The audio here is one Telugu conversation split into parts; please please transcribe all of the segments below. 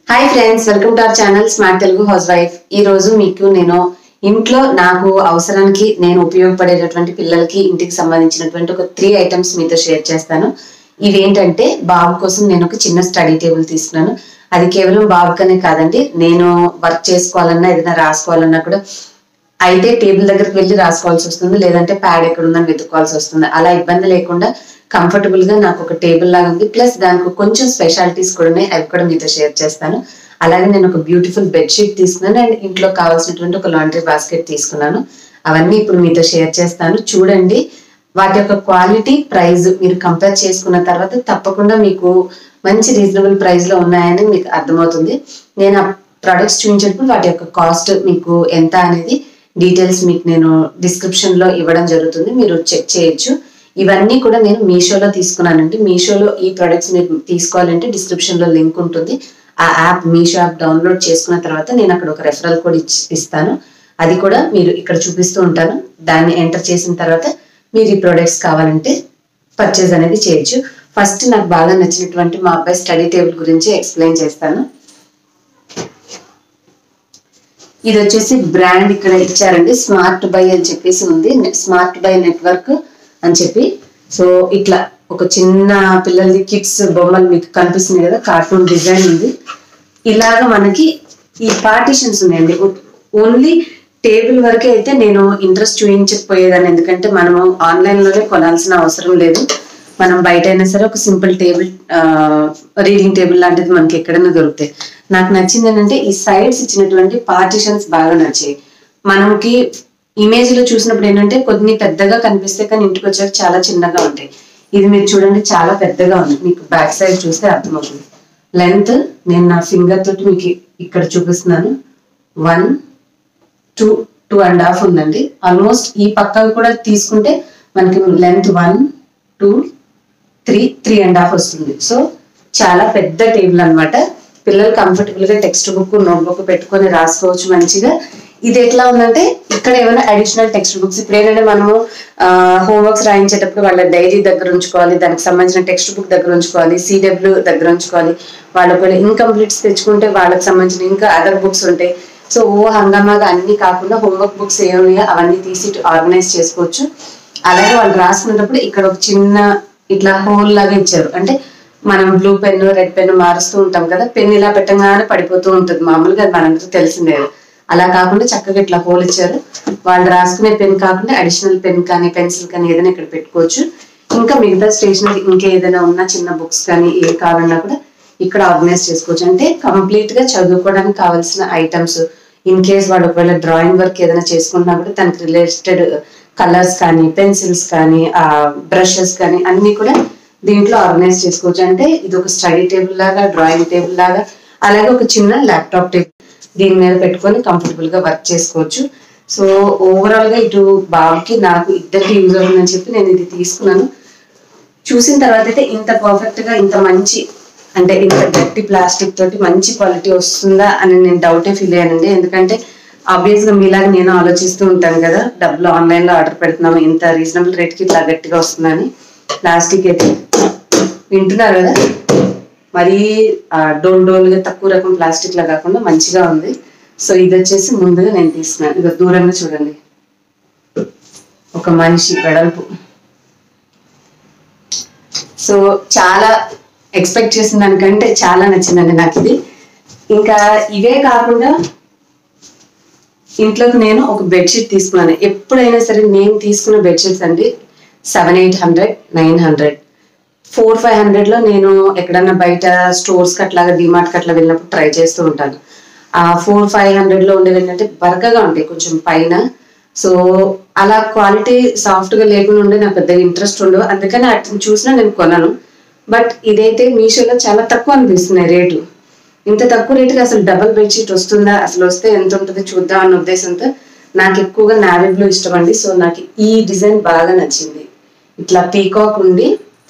Hi friends welcome to our channel smart Telugu housewife ఈ రోజు మీకు నేను ఇంట్లో నాకు అవసరానికి నేను ఉపయోగపడేటటువంటి పిల్లలకి ఇంటికి సంబంధించినటువంటి ఒక త్రీ ఐటమ్స్ మీతో షేర్ చేస్తాను ఇవేంటంటే బాబు కోసం నేను ఒక చిన్న స్టడీ టేబుల్ తీసుకున్నాను అది కేవలం బాబుకనే కాదండి నేను వర్క్ చేసుకోవాలన్నా ఏదైనా రాసుకోవాలన్నా కూడా అయితే టేబుల్ దగ్గరికి వెళ్ళి రాసుకోవాల్సి వస్తుంది లేదంటే ప్యాడ్ ఎక్కడ ఉందని వెతుక్కోవాల్సి వస్తుంది అలా ఇబ్బంది లేకుండా కంఫర్టబుల్ గా నాకు ఒక టేబుల్ లాగా ఉంది ప్లస్ దానికి కొంచెం స్పెషాలిటీస్ కూడా ఉన్నాయి అవి కూడా మీతో షేర్ చేస్తాను అలాగే నేను ఒక బ్యూటిఫుల్ బెడ్షీట్ తీసుకున్నాను అండ్ ఇంట్లో కావాల్సినటువంటి ఒక లాండ్రీ బాస్కెట్ తీసుకున్నాను అవన్నీ ఇప్పుడు మీతో షేర్ చేస్తాను చూడండి వాటి యొక్క క్వాలిటీ ప్రైస్ మీరు కంపేర్ చేసుకున్న తర్వాత తప్పకుండా మీకు మంచి రీజనబుల్ ప్రైస్ లో ఉన్నాయని మీకు అర్థమవుతుంది నేను ఆ ప్రొడక్ట్స్ చూపించేటప్పుడు వాటి యొక్క కాస్ట్ మీకు ఎంత అనేది డీటెయిల్స్ మీకు నేను డిస్క్రిప్షన్ లో ఇవ్వడం జరుగుతుంది మీరు చెక్ చేయొచ్చు ఇవన్నీ కూడా నేను మీషోలో తీసుకున్నానండి మీషోలో ఈ ప్రొడక్ట్స్ మీరు తీసుకోవాలంటే డిస్క్రిప్షన్ లో లింక్ ఉంటుంది ఆ యాప్ మీషో యాప్ డౌన్లోడ్ చేసుకున్న తర్వాత నేను అక్కడ ఒక రెఫరల్ కోడ్ ఇస్తాను అది కూడా మీరు ఇక్కడ చూపిస్తూ ఉంటాను దాన్ని ఎంటర్ చేసిన తర్వాత మీరు ఈ ప్రొడక్ట్స్ కావాలంటే పర్చేజ్ అనేది చేయొచ్చు ఫస్ట్ నాకు బాగా నచ్చినటువంటి మా అబ్బాయి స్టడీ టేబుల్ గురించి ఎక్స్ప్లెయిన్ చేస్తాను ఇది వచ్చేసి బ్రాండ్ ఇక్కడ ఇచ్చారండి స్మార్ట్ బై అని చెప్పేసి ఉంది స్మార్ట్ బై నెట్వర్క్ అని చెప్పి సో ఇట్లా ఒక చిన్న పిల్లలది కిడ్స్ బొమ్మలు మీకు కనిపిస్తుంది కదా కార్టూన్ డిజైన్ ఉంది ఇలాగ మనకి ఈ పార్టీషన్స్ ఉన్నాయండి ఓన్లీ టేబుల్ వరకే అయితే నేను ఇంట్రెస్ట్ చూపించకపోయేదాన్ని ఎందుకంటే మనము ఆన్లైన్ లోనే కొనాల్సిన అవసరం లేదు మనం బయట అయినా సరే ఒక సింపుల్ టేబుల్ రీడింగ్ టేబుల్ లాంటిది మనకి ఎక్కడైనా దొరుకుతాయి నాకు నచ్చింది ఏంటంటే ఈ సైడ్స్ ఇచ్చినటువంటి పార్టిషన్స్ బాగా నచ్చాయి మనకి ఇమేజ్ లో చూసినప్పుడు ఏంటంటే కొన్ని పెద్దగా కనిపిస్తే కానీ ఇంటికి వచ్చాక చాలా చిన్నగా ఉంటాయి ఇది మీరు చూడండి చాలా పెద్దగా ఉంది మీకు బ్యాక్ సైడ్ చూస్తే అర్థమవుతుంది లెంత్ నేను నా ఫింగర్ తోటి మీకు ఇక్కడ చూపిస్తున్నాను one two two and half ఉందండి ఆల్మోస్ట్ ఈ పక్క కూడా తీసుకుంటే మనకి length one two three three and half వస్తుంది సో చాలా పెద్ద టేబుల్ అన్నమాట పిల్లలు కంఫర్టబుల్ గా టెక్స్ట్ బుక్ నోట్ బుక్ పెట్టుకొని రాసుకోవచ్చు మంచిగా ఇది ఎట్లా ఉందంటే ఇక్కడ ఏమైనా అడిషనల్ టెక్స్ట్ బుక్స్ ఇప్పుడు ఏంటంటే మనము హోంవర్క్స్ రాయించేటప్పుడు వాళ్ళ డైరీ దగ్గర ఉంచుకోవాలి దానికి సంబంధించిన టెక్స్ట్ బుక్ దగ్గర ఉంచుకోవాలి సిడబ్ల్యూ దగ్గర ఉంచుకోవాలి వాళ్ళ ఒకవేళ ఇన్కంప్లీట్స్ తెచ్చుకుంటే వాళ్ళకి సంబంధించిన ఇంకా అదర్ బుక్స్ ఉంటాయి సో ఓ హంగామాగా అన్ని కాకుండా హోంవర్క్ బుక్స్ ఏమున్నాయో అవన్నీ తీసి ఆర్గనైజ్ చేసుకోవచ్చు అలాగే వాళ్ళు రాసుకునేటప్పుడు ఇక్కడ ఒక చిన్న ఇట్లా హోల్ లాగా ఇచ్చారు అంటే మనం బ్లూ పెన్ రెడ్ పెన్ మారుస్తూ ఉంటాం కదా పెన్ ఇలా పెట్టగానే పడిపోతూ ఉంటుంది మామూలుగా అది మనందరూ తెలిసిందే కదా. అలా కాకుండా చక్కగా ఇట్లా హోల్ ఇచ్చారు వాళ్ళు రాసుకునే పెన్ కాకుండా అడిషనల్ పెన్ కానీ పెన్సిల్ కానీ ఏదైనా ఇక్కడ పెట్టుకోవచ్చు ఇంకా మిగతా స్టేషనరీ ఇంకా ఏదైనా ఉన్న చిన్న బుక్స్ కానీ ఏ కావాలన్నా కూడా ఇక్కడ ఆర్గనైజ్ చేసుకోవచ్చు అంటే కంప్లీట్ గా చదువుకోవడానికి కావాల్సిన ఐటమ్స్ ఇన్ కేస్ వాడు ఒకవేళ డ్రాయింగ్ వర్క్ ఏదైనా చేసుకున్నా కూడా దానికి రిలేటెడ్ కలర్స్ కానీ పెన్సిల్స్ కానీ ఆ బ్రషెస్ కానీ అన్ని కూడా దీంట్లో ఆర్గనైజ్ చేసుకోవచ్చు అంటే ఇది ఒక స్టడీ టేబుల్ లాగా డ్రాయింగ్ టేబుల్ లాగా అలాగే ఒక చిన్న ల్యాప్టాప్ టేబుల్ దీని మీద పెట్టుకొని కంఫర్టబుల్ గా వర్క్ చేసుకోవచ్చు సో ఓవరాల్ గా ఇటు బాబుకి నాకు ఇద్దరికి యూజ్ అవుతుందని చెప్పి నేను ఇది తీసుకున్నాను చూసిన తర్వాత అయితే ఇంత పర్ఫెక్ట్ గా ఇంత మంచి అంటే ఇంత గట్టి ప్లాస్టిక్ తోటి మంచి క్వాలిటీ వస్తుందా అని నేను డౌటే ఫీల్ అయ్యానండి ఎందుకంటే ఆబ్వియస్ గా మీలాగా నేను ఆలోచిస్తూ ఉంటాను కదా డబ్బులు ఆన్లైన్ లో ఆర్డర్ పెడుతున్నాము ఇంత రీజనబుల్ రేట్ కి ఇట్లా గట్టిగా వస్తుందని ప్లాస్టిక్ అయితే వింటున్నారు కదా మరీ డోల్ డోల్గా తక్కువ రకం ప్లాస్టిక్ లా కాకుండా మంచిగా ఉంది సో ఇది వచ్చేసి ముందుగా నేను తీసుకున్నాను ఇది దూరంగా చూడండి ఒక మనిషి వెడల్పు సో చాలా ఎక్స్పెక్ట్ చేసిన దానికంటే చాలా నచ్చిందండి నాకు ఇది ఇంకా ఇవే కాకుండా ఇంట్లోకి నేను ఒక బెడ్షీట్ తీసుకున్నాను ఎప్పుడైనా సరే నేను తీసుకున్న బెడ్షీట్స్ అండి seven eight hundred nine hundred four five hundred లో నేను ఎక్కడన్నా బయట స్టోర్స్ కి అట్లాగా డిమార్ట్ కి అట్లా వెళ్ళినప్పుడు ట్రై చేస్తూ ఉంటాను ఆ ఫోర్ ఫైవ్ హండ్రెడ్ లో ఉండేవి ఏంటంటే బరకగా ఉంటాయి కొంచెం పైన సో అలా క్వాలిటీ సాఫ్ట్ గా లేకుండా ఉండే నాకు పెద్దగా ఇంట్రెస్ట్ ఉండవు అందుకని అట్లా చూసినా నేను కొనను బట్ ఇదైతే మీషోలో చాలా తక్కువ అనిపిస్తున్నాయి రేటు ఇంత తక్కువ రేటుకి అసలు డబల్ బెడ్షీట్ వస్తుందా అసలు వస్తే ఎంత ఉంటుంది చూద్దాం అన్న ఉద్దేశంతో నాకు ఎక్కువగా నావీ బ్లూ ఇష్టం అండి సో నాకు ఈ డిజైన్ బాగా నచ్చింది ఇట్లా పీకాక్ ఉండి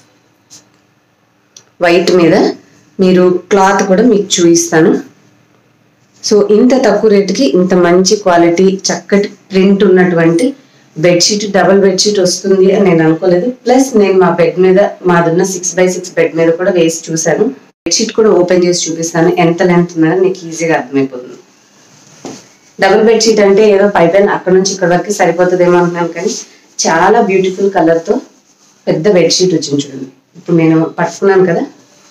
వైట్ మీద మీరు క్లాత్ కూడా మీకు చూపిస్తాను సో ఇంత తక్కువ రేటుకి ఇంత మంచి క్వాలిటీ చక్కటి ప్రింట్ ఉన్నటువంటి బెడ్షీట్ డబల్ బెడ్షీట్ వస్తుంది అని నేను అనుకోలేదు ప్లస్ నేను మా బెడ్ మీద మాదున్న సిక్స్ బై సిక్స్ బెడ్ మీద కూడా వేసి చూశాను బెడ్షీట్ కూడా ఓపెన్ చేసి చూపిస్తాను ఎంత లెంత్ ఉన్నదో నీకు ఈజీగా అర్థమైపోతుంది డబుల్ బెడ్షీట్ అంటే ఏదో పైపైన అక్కడ నుంచి ఇక్కడ వరకు సరిపోతుందేమో అనుకున్నాను కానీ చాలా బ్యూటిఫుల్ కలర్తో పెద్ద బెడ్షీట్ వచ్చింది చూడండి ఇప్పుడు నేను పట్టుకున్నాను కదా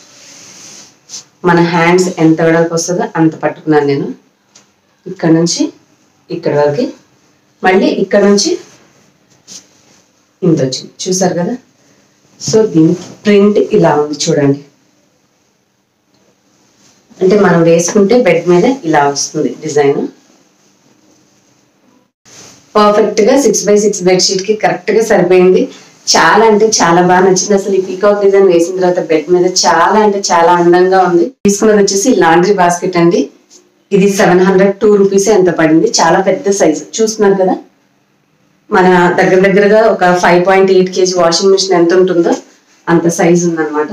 మన హ్యాండ్స్ ఎంత వెడల్పు వస్తుందో అంత పట్టుకున్నాను నేను ఇక్కడ నుంచి ఇక్కడ వరకు మళ్ళీ ఇక్కడ నుంచి ఇంత వచ్చింది చూసారు కదా సో దీని ప్రింట్ ఇలా ఉంది చూడండి అంటే మనం వేసుకుంటే బెడ్ మీద ఇలా వస్తుంది డిజైన్ పర్ఫెక్ట్ గా సిక్స్ బై సిక్స్ బెడ్షీట్ కి కరెక్ట్ గా సరిపోయింది చాలా అంటే చాలా బాగా నచ్చింది అసలు ఈ పీకాక్ డిజైన్ వేసిన తర్వాత బెడ్ మీద చాలా అంటే చాలా అందంగా ఉంది తీసుకున్నది వచ్చేసి లాండ్రీ బాస్కెట్ అండి ఇది సెవెన్ హండ్రెడ్ టూ రూపీస్ ఎంత పడింది చాలా పెద్ద సైజు చూస్తున్నారు కదా మన దగ్గర దగ్గరగా ఒక five point eight KG washing machine ఎంత ఉంటుందో అంత సైజు ఉందన్నమాట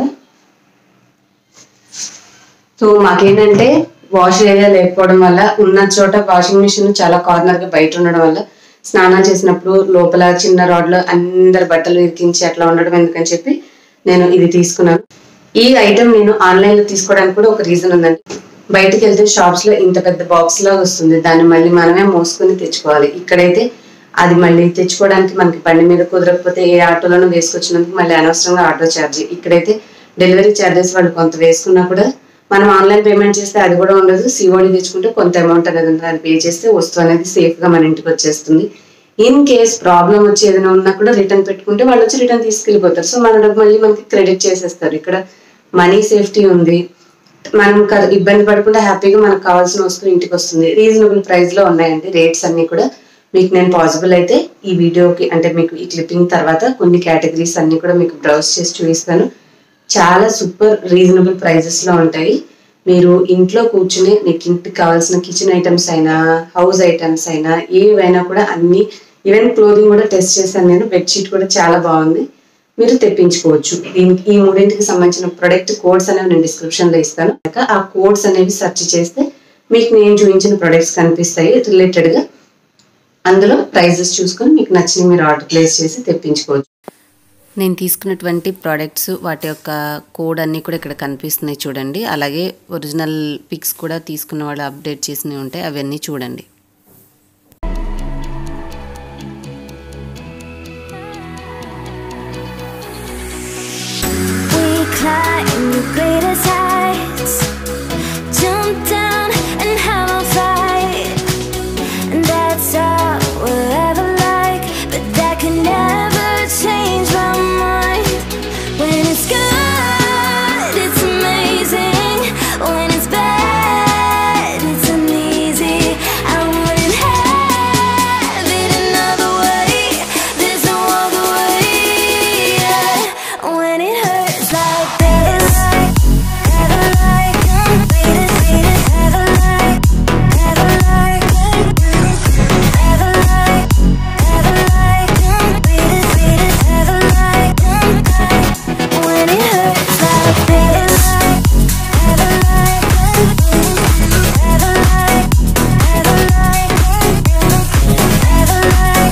సో మాకేంటంటే వాష్ ఏరియా లేకపోవడం వల్ల ఉన్న చోట వాషింగ్ మిషన్ చాలా కార్నర్ గా బయట ఉండడం వల్ల స్నానాలు చేసినప్పుడు లోపల చిన్న రాడ్లో అందరి బట్టలు ఇరికించి అట్లా ఉండడం ఎందుకని చెప్పి నేను ఇది తీసుకున్నాను ఈ ఐటమ్ నేను ఆన్లైన్ లో తీసుకోవడానికి కూడా ఒక రీజన్ ఉందండి బయటకు వెళ్తే షాప్స్ లో ఇంత పెద్ద బాక్స్ లాగా వస్తుంది దాన్ని మళ్ళీ మనమే మోసుకొని తెచ్చుకోవాలి ఇక్కడైతే అది మళ్ళీ తెచ్చుకోవడానికి మనకి బండి మీద కుదరకపోతే ఏ ఆటోలోనూ వేసుకొచ్చినందుకు మళ్ళీ అనవసరంగా ఆటో ఛార్జ్ ఇక్కడైతే డెలివరీ ఛార్జెస్ వాళ్ళు కొంత వేసుకున్నా కూడా మనం ఆన్లైన్ పేమెంట్ చేస్తే అది కూడా ఉండదు సిఓడి తెచ్చుకుంటే కొంత అమౌంట్ అనేది ఉంటుంది అది పే చేస్తే వస్తువు అనేది సేఫ్ గా మన ఇంటికి వచ్చేస్తుంది ఇన్ కేస్ ప్రాబ్లం వచ్చి ఏదైనా ఉన్నా కూడా రిటర్న్ పెట్టుకుంటే వాళ్ళు వచ్చి రిటర్న్ తీసుకెళ్ళిపోతారు సో మన డబ్బు మళ్ళీ మనకి క్రెడిట్ చేసేస్తారు ఇక్కడ మనీ సేఫ్టీ ఉంది మనం క- ఇబ్బంది పడకుండా హ్యాపీగా మనకు కావాల్సిన వస్తువు ఇంటికి వస్తుంది రీజనబుల్ ప్రైస్ లో ఉన్నాయండి రేట్స్ అన్ని కూడా మీకు నేను పాసిబుల్ అయితే ఈ వీడియోకి అంటే మీకు ఈ క్లిప్పింగ్ తర్వాత కొన్ని కేటగిరీస్ అన్ని కూడా మీకు బ్రౌజ్ చేసి చూపిస్తాను చాలా సూపర్ రీజనబుల్ ప్రైజెస్ లో ఉంటాయి మీరు ఇంట్లో కూర్చుని మీకు ఇంటికి కావాల్సిన కిచెన్ ఐటమ్స్ అయినా హౌస్ ఐటమ్స్ అయినా ఏవైనా కూడా అన్ని ఈవెన్ క్లోదింగ్ కూడా టెస్ట్ చేశాను నేను బెడ్షీట్ కూడా చాలా బాగుంది మీరు తెప్పించుకోవచ్చు దీనికి ఈ మూడింటికి సంబంధించిన ప్రొడక్ట్ కోడ్స్ అనేవి నేను డిస్క్రిప్షన్ లో ఇస్తాను కనుక ఆ కోడ్స్ అనేవి సెర్చ్ చేస్తే మీకు నేను చూపించిన ప్రొడక్ట్స్ కనిపిస్తాయి రిలేటెడ్ గా అందులో ప్రైజెస్ చూసుకొని మీకు నచ్చిన మీరు ఆర్డర్ ప్లేస్ చేసి తెప్పించుకోవచ్చు నేను తీసుకున్నటువంటి ప్రోడక్ట్స్ వాటి యొక్క కోడ్ అన్నీ కూడా ఇక్కడ కనిపిస్తున్నాయి చూడండి అలాగే ఒరిజినల్ పిక్స్ కూడా తీసుకున్న వాళ్ళు అప్డేట్ చేసినవి ఉంటాయి అవన్నీ చూడండి We climb the greatest heights, jump down and have a fight. And that's all we'll ever like, but that can never change my mind. When it's good, it's amazing. When it's bad, it's uneasy. I wouldn't have it another way. There's no other way. yeah. When it hurts like this, never like, beat it, beat it, never like, never like, never like, never like, beat it, beat it, never like, when it hurts like this, never like, never like, never like, never like,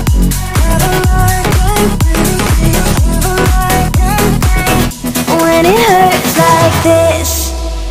when it hurts like this.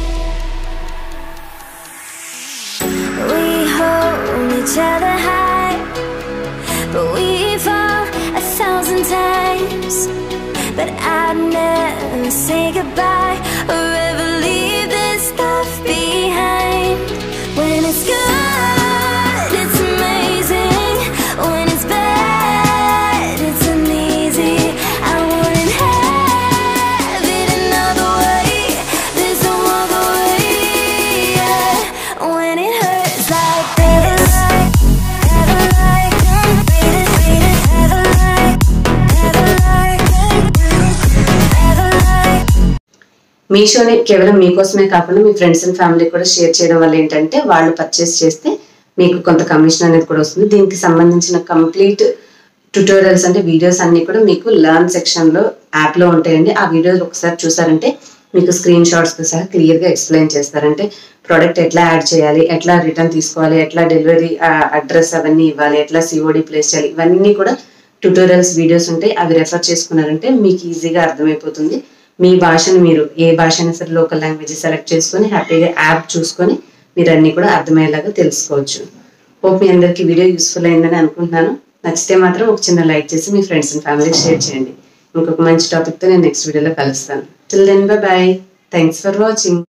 We hold each other high, but we fall a thousand times. But I'd never say goodbye or ever leave this stuff behind. When it's good, it's amazing. When it's bad, it's uneasy. I wouldn't have it another way. There's no other way. yeah. When it hurts like this, never like, beat it, beat it, never like, never like, never like. మీషోని కేవలం మీకోసమే కాకుండా మీ ఫ్రెండ్స్ అండ్ ఫ్యామిలీ కూడా షేర్ చేయడం వల్ల ఏంటంటే వాళ్ళు పర్చేస్ చేస్తే మీకు కొంత కమిషన్ అనేది కూడా వస్తుంది దీనికి సంబంధించిన కంప్లీట్ ట్యూటోరియల్స్ అంటే వీడియోస్ అన్ని కూడా మీకు లర్న్ సెక్షన్ లో యాప్ లో ఉంటాయండి ఆ వీడియోస్ ఒకసారి చూసారంటే మీకు స్క్రీన్ షాట్స్ తో సహా క్లియర్ గా ఎక్స్ప్లెయిన్ చేస్తారంటే ప్రోడక్ట్ ఎట్లా యాడ్ చేయాలి ఎట్లా రిటర్న్ తీసుకోవాలి ఎట్లా డెలివరీ అడ్రస్ అవన్నీ ఇవ్వాలి ఎట్లా సిఓడి ప్లేస్ చేయాలి ఇవన్నీ కూడా ట్యూటోరియల్స్ వీడియోస్ ఉంటాయి అవి రెఫర్ చేసుకున్నారంటే మీకు ఈజీగా అర్థమైపోతుంది మీ భాషను మీరు ఏ భాష అయినా సరే లోకల్ లాంగ్వేజ్ సెలెక్ట్ చేసుకొని హ్యాపీగా యాప్ చూసుకొని మీరు అన్ని కూడా అర్థమయ్యేలాగా తెలుసుకోవచ్చు హోప్ మీ అందరికీ వీడియో యూస్ఫుల్ అయిందని అనుకుంటున్నాను నచ్చితే మాత్రం ఒక చిన్న లైక్ చేసి మీ ఫ్రెండ్స్ అండ్ ఫ్యామిలీకి షేర్ చేయండి ఇంకొక మంచి టాపిక్తో నేను నెక్స్ట్ వీడియోలో కలుస్తాను till then bye bye thanks for watching